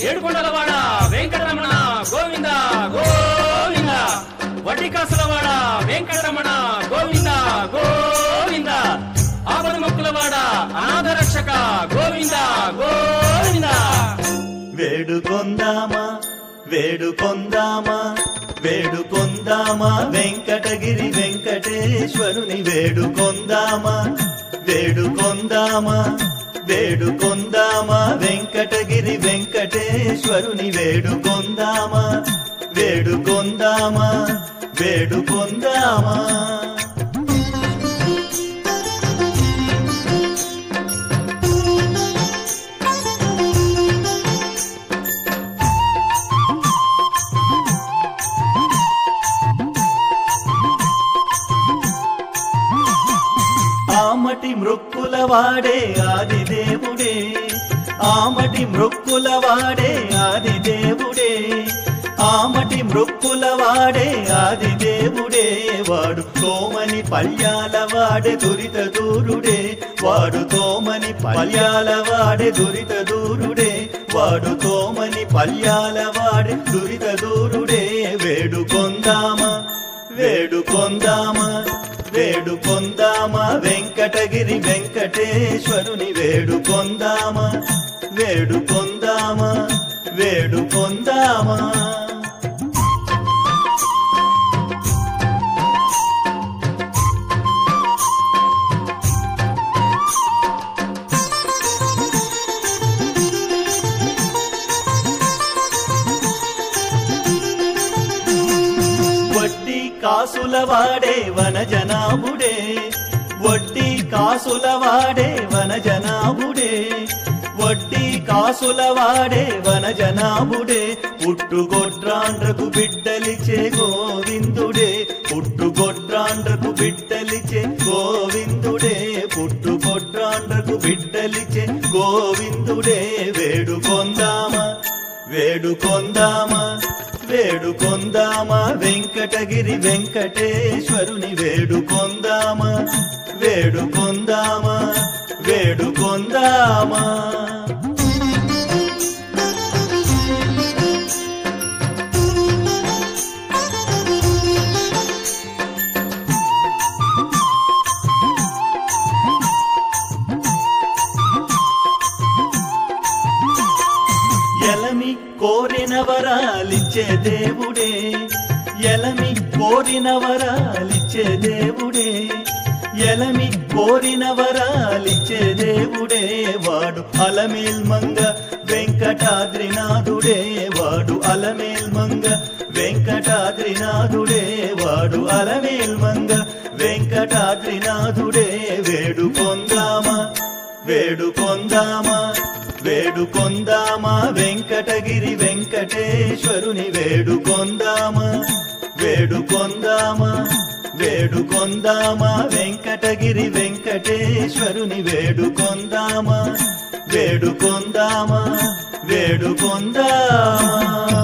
ఏడుకొండలవాడ వెంకటరమణ గోవింద గోవింద వడ్డికాసులవాడ వెంకటరమణ గోవింద గోవింద ఆపద ముక్కులవాడ అనాథ రక్షక గోవింద గోవింద వేడుకొందామా వేడుకొందామా వేడుకొందామా వెంకటగిరి వెంకటేశ్వరుని వేడుకొందామా వేడుకొందామా వేడుకొందామా వెంకటగిరి వెంకటేశ్వరుని వేడుకొందామా వేడుకొందామా వేడుకొందామా ఆమటి మృక్కుల వాడే ఆది దేవుడే ఆమటి మృక్కుల వాడే ఆది దేవుడే ఆమటి మృక్కుల వాడే ఆది దేవుడే వాడు తోమని పల్యాల వాడే దురిత దూరుడే వాడు తోమని పల్యాల వాడే దురిత దూరుడే వాడు తోమని పల్యాల వాడే దురిత దూరుడే వేడుకొందామా వేడుకొందామా వేడుకొందామా వెంకటగిరి వెంకటేశ్వరుని వేడుకొందామా వేడుకొందామా వేడుకొందామా వడ్డీ కాసుల వాడే వనజనాభుడే వడ్డీ కాసుల వాడే వనజనాభుడే వడ్డీ కాసుల వాడే వనజనాభుడే పుట్టుగొడ్రాండ్రకు బిడ్డలిచే గోవిందుడే పుట్టుగొడ్రాండ్రకు బిడ్డలిచే గోవిందుడే పుట్టుగొడ్రాండ్రకు బిడ్డలిచే గోవిందుడే వేడుకొందామా వేడుకొందామా వేడుకొందామా వెంకటగిరి వెంకటేశ్వరుని వేడుకొందామా వేడుకొందామా వేడుకొందామా ఎలమి కోరిన వరాలిచ్చే దేవుడే ఎలమి కోరిన వరాలిచ్చే దేవుడే ఎలమి కోరిన వరాలిచ్చే దేవుడే వాడు అలమేల్ మంగ వెంకటాద్రినాథుడే వాడు అలమేల్ మంగ వెంకటాద్రినాథుడే వాడు అలమేల్ మంగ వెంకటాద్రినాథుడే వేడుకొందామా వేడుకొందామా వేడుకొందామా వెంకటగిరి వెంకటేశ్వరుని వేడుకొందామా వేడుకొందామా వేడుకొందామా వెంకటగిరి వెంకటేశ్వరుని వేడుకొందామా వేడుకొందామా వేడుకొందామా